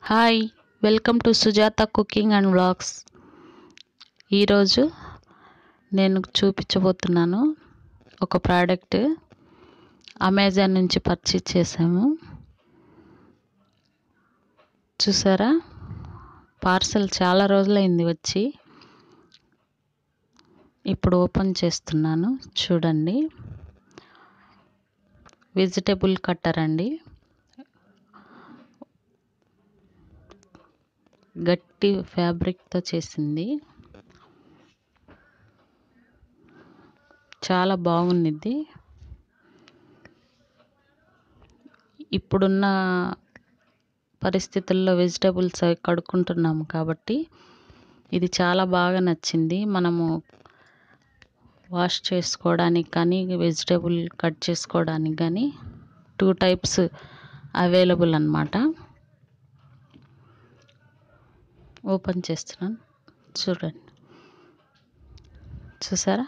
hi welcome to Sujatha cooking and vlogs ఈరోజు నేను చూపించబోతున్నాను ఒక ప్రోడక్ట్ అమెజాన్ నుంచి పర్చేజ్ చేసాము చూసారా పార్సల్ చాలా రోజులైంది వచ్చి ఇప్పుడు ఓపెన్ చేస్తున్నాను చూడండి వెజిటేబుల్ కట్టర్ అండి గట్టి ఫ్యాబ్రిక్తో చేసింది చాలా బాగుంది ఇప్పుడున్న పరిస్థితుల్లో వెజిటేబుల్స్ అవి కడుక్కుంటున్నాము కాబట్టి ఇది చాలా బాగా నచ్చింది మనము వాష్ చేసుకోవడానికి కానీ వెజిటేబుల్ కట్ చేసుకోవడానికి కానీ టూ టైప్స్ అవైలబుల్ అన్నమాట ఓపెన్ చేస్తున్నాను చూడండి చూసారా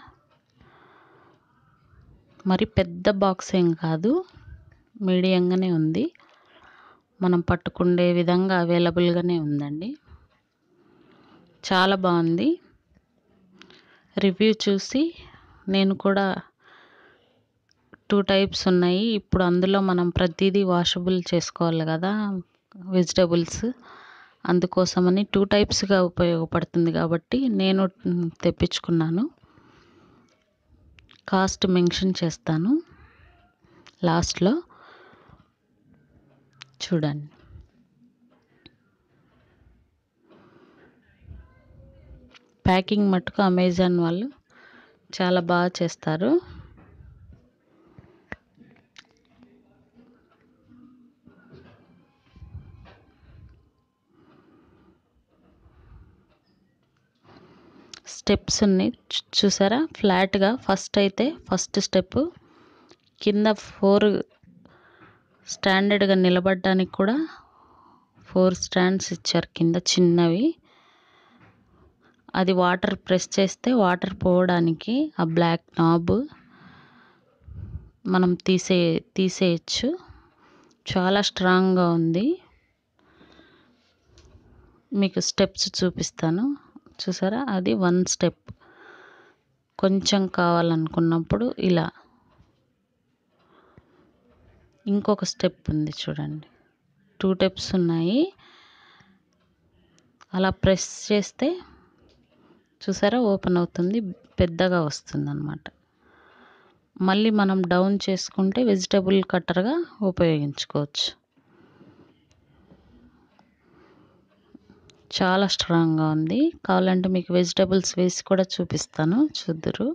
మరి పెద్ద బాక్స్ ఏం కాదు మీడియంగానే ఉంది మనం పట్టుకుండే విధంగా అవైలబుల్గానే ఉందండి చాలా బాగుంది రివ్యూ చూసి నేను కూడా టూ టైప్స్ ఉన్నాయి ఇప్పుడు అందులో మనం ప్రతిదీ వాషబుల్ చేసుకోవాలి కదా వెజిటబుల్స్ అందుకోసమని టూ టైప్స్గా ఉపయోగపడుతుంది కాబట్టి నేను తెప్పించుకున్నాను కాస్ట్ మెన్షన్ చేస్తాను లాస్ట్లో చూడండి ప్యాకింగ్ మట్టుకు అమెజాన్ వాళ్ళు చాలా బాగా చేస్తారు స్టెప్స్ ఉన్నాయి చూసారా ఫ్లాట్గా ఫస్ట్ అయితే ఫస్ట్ స్టెప్ కింద ఫోర్ స్టాండర్డ్గా నిలబడడానికి కూడా ఫోర్ స్టాండ్స్ ఇచ్చారు కింద చిన్నవి అది వాటర్ ప్రెస్ చేస్తే వాటర్ పోవడానికి ఆ బ్లాక్ నాబ్ మనం తీసే తీసేయచ్చు చాలా స్ట్రాంగ్గా ఉంది మీకు స్టెప్స్ చూపిస్తాను చూసారా అది వన్ స్టెప్ కొంచెం కావాలనుకున్నప్పుడు ఇలా ఇంకొక స్టెప్ ఉంది చూడండి టూ స్టెప్స్ ఉన్నాయి అలా ప్రెస్ చేస్తే చూసారా ఓపెన్ అవుతుంది పెద్దగా వస్తుంది అన్నమాట మళ్ళీ మనం డౌన్ చేసుకుంటే వెజిటబుల్ కట్టర్గా ఉపయోగించుకోవచ్చు చాలా స్ట్రాంగ్గా ఉంది కావాలంటే మీకు వెజిటబుల్స్ వేసి కూడా చూపిస్తాను చూద్దరు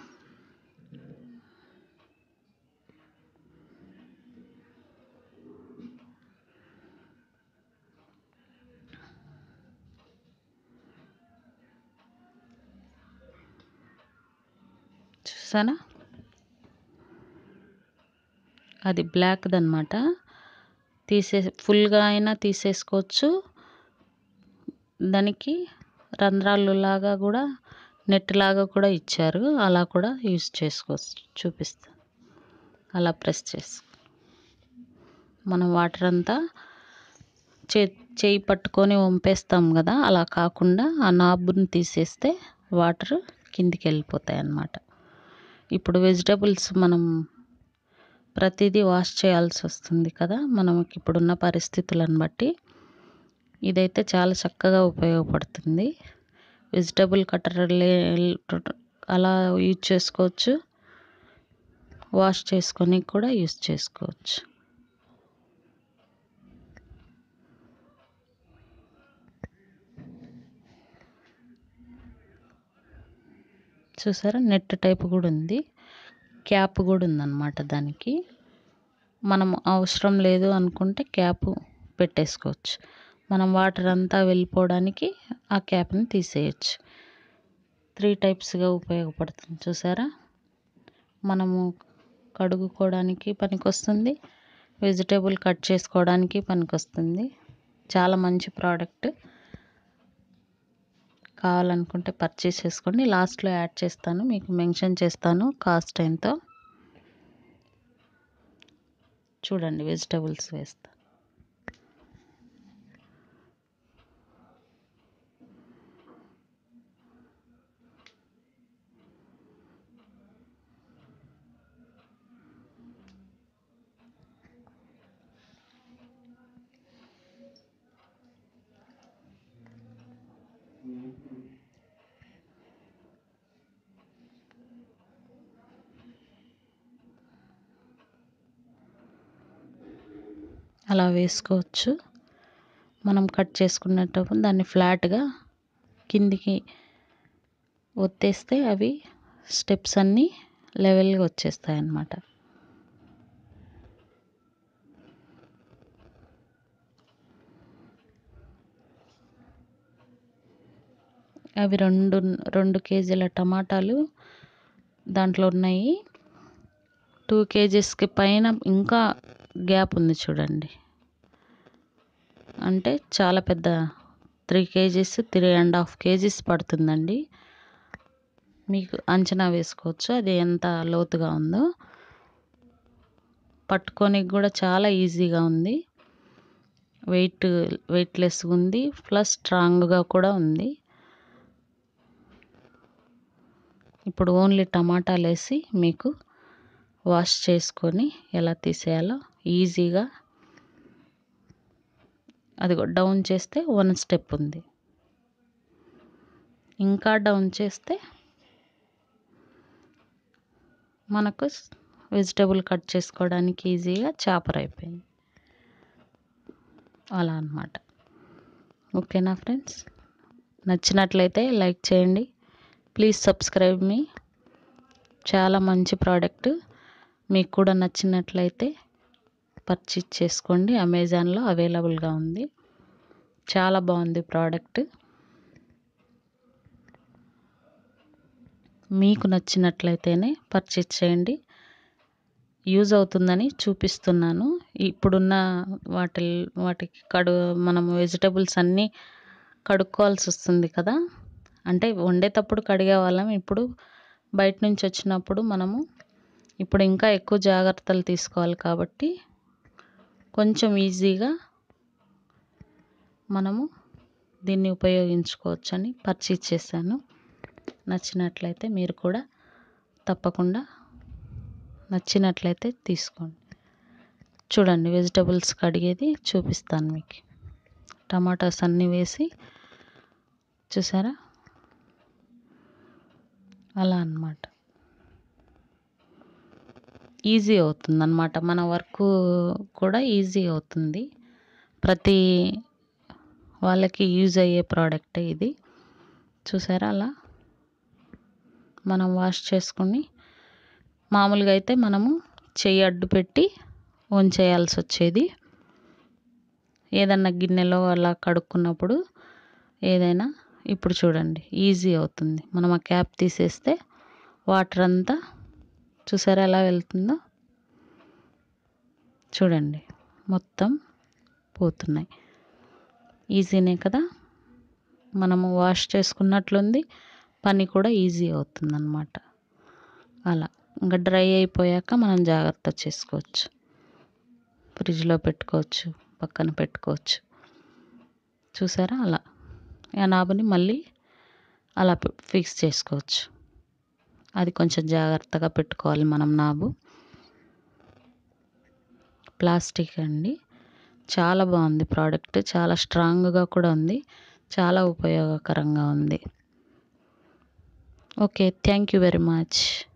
చూసానా అది బ్లాక్ది అనమాట తీసే ఫుల్గా అయినా తీసేసుకోవచ్చు దానికి రంధ్రాలు లాగా కూడా నెట్ లాగా కూడా ఇచ్చారు అలా కూడా యూజ్ చేసుకోవచ్చు చూపిస్తాను అలా ప్రెస్ చేసి మనం వాటర్ అంతా చే చేయి పట్టుకొని వంపేస్తాం కదా అలా కాకుండా ఆ నాబుని తీసేస్తే వాటర్ కిందికి వెళ్ళిపోతాయి అన్నమాట ఇప్పుడు వెజిటబుల్స్ మనం ప్రతిదీ వాష్ చేయాల్సి వస్తుంది కదా మనకి ఇప్పుడున్న పరిస్థితులను బట్టి ఇదైతే చాలా చక్కగా ఉపయోగపడుతుంది వెజిటబుల్ కట్టర్ అలా యూజ్ చేసుకోవచ్చు వాష్ చేసుకొని కూడా యూజ్ చేసుకోవచ్చు చూసారా నెట్ టైప్ కూడా ఉంది క్యాప్ కూడా ఉందన్నమాట దానికి మనం అవసరం లేదు అనుకుంటే క్యాప్ పెట్టేసుకోవచ్చు మనం వాటర్ అంతా వెళ్ళిపోవడానికి ఆ క్యాప్ని తీసేయచ్చు త్రీ టైప్స్గా ఉపయోగపడుతుంది చూసారా మనము కడుగుకోవడానికి పనికొస్తుంది వెజిటేబుల్ కట్ చేసుకోవడానికి పనికొస్తుంది చాలా మంచి ప్రోడక్ట్ కావాలనుకుంటే పర్చేస్ చేసుకోండి లాస్ట్లో యాడ్ చేస్తాను మీకు మెన్షన్ చేస్తాను కాస్ట్ ఎంతో చూడండి వెజిటబుల్స్ వేస్తా అలా వేసుకోవచ్చు మనం కట్ చేసుకునేటప్పుడు దాన్ని ఫ్లాట్గా కిందికి ఒత్తేస్తే అవి స్టెప్స్ అన్నీ లెవెల్గా వచ్చేస్తాయి అన్నమాట అవి రెండు రెండు కేజీల టమాటాలు దాంట్లో ఉన్నాయి టూ కేజీస్కి పైన ఇంకా గ్యాప్ ఉంది చూడండి అంటే చాలా పెద్ద three kgs three and half kgs పడుతుందండి మీకు అంచనా వేసుకోవచ్చు అది ఎంత లోతుగా ఉందో పట్టుకోనికి కూడా చాలా ఈజీగా ఉంది వెయిట్ వెయిట్లెస్గా ఉంది ప్లస్ స్ట్రాంగ్గా కూడా ఉంది ఇప్పుడు ఓన్లీ టమాటాలు వేసి మీకు వాష్ చేసుకొని ఎలా తీసేయాలో ఈజీగా అది డౌన్ చేస్తే వన్ స్టెప్ ఉంది ఇంకా డౌన్ చేస్తే మనకు వెజిటబుల్ కట్ చేసుకోవడానికి ఈజీగా చాపర్ అయిపోయింది అలా అన్నమాట ఓకేనా ఫ్రెండ్స్ నచ్చినట్లయితే లైక్ చేయండి ప్లీజ్ సబ్స్క్రైబ్ మీ చాలా మంచి ప్రోడక్ట్ మీకు కూడా నచ్చినట్లయితే పర్చేజ్ చేసుకోండి అమెజాన్లో అవైలబుల్గా ఉంది చాలా బాగుంది ప్రోడక్ట్ మీకు నచ్చినట్లయితేనే పర్చేజ్ చేయండి యూజ్ అవుతుందని చూపిస్తున్నాను ఇప్పుడున్న వాటి వాటికి కడు మనం వెజిటబుల్స్ అన్నీ కడుక్కోవాల్సి వస్తుంది కదా అంటే వండేటప్పుడు కడిగే వాళ్ళం ఇప్పుడు బయట నుంచి వచ్చినప్పుడు మనము ఇప్పుడు ఇంకా ఎక్కువ జాగ్రత్తలు తీసుకోవాలి కాబట్టి కొంచెం ఈజీగా మనము దీన్ని ఉపయోగించుకోవచ్చని పర్చేజ్ చేశాను నచ్చినట్లయితే మీరు కూడా తప్పకుండా నచ్చినట్లయితే తీసుకోండి చూడండి వెజిటబుల్స్ కడిగేది చూపిస్తాను మీకు టమాటాస్ అన్నీ వేసి చూసారా అలా అన్నమాట ఈజీ అవుతుంది అన్నమాట మన వర్క్ కూడా ఈజీ అవుతుంది ప్రతి వాళ్ళకి యూజ్ అయ్యే ప్రోడక్ట్ ఇది చూసారా అలా మనం వాష్ చేసుకొని మామూలుగా అయితే మనము చెయ్యి అడ్డు పెట్టి వంచేయాల్సి వచ్చేది ఏదన్నా గిన్నెలో అలా కడుక్కున్నప్పుడు ఏదైనా ఇప్పుడు చూడండి ఈజీ అవుతుంది మనం ఆ క్యాప్ తీసేస్తే వాటర్ అంతా చూసారా ఎలా వెళ్తుందో చూడండి మొత్తం పోతున్నాయి ఈజీనే కదా మనము వాష్ చేసుకున్నట్లుంది పని కూడా ఈజీ అవుతుంది అన్నమాట అలా ఇంకా డ్రై అయిపోయాక మనం జాగ్రత్త చేసుకోవచ్చు ఫ్రిడ్జ్లో పెట్టుకోవచ్చు పక్కన పెట్టుకోవచ్చు చూసారా అలా ఆ నాబుని మళ్ళీ అలా ఫిక్స్ చేసుకోవచ్చు అది కొంచెం జాగ్రత్తగా పెట్టుకోవాలి మనం నాబు ప్లాస్టిక్ అండి చాలా బాగుంది ప్రోడక్ట్ చాలా స్ట్రాంగ్గా కూడా ఉంది చాలా ఉపయోగకరంగా ఉంది okay thank you very much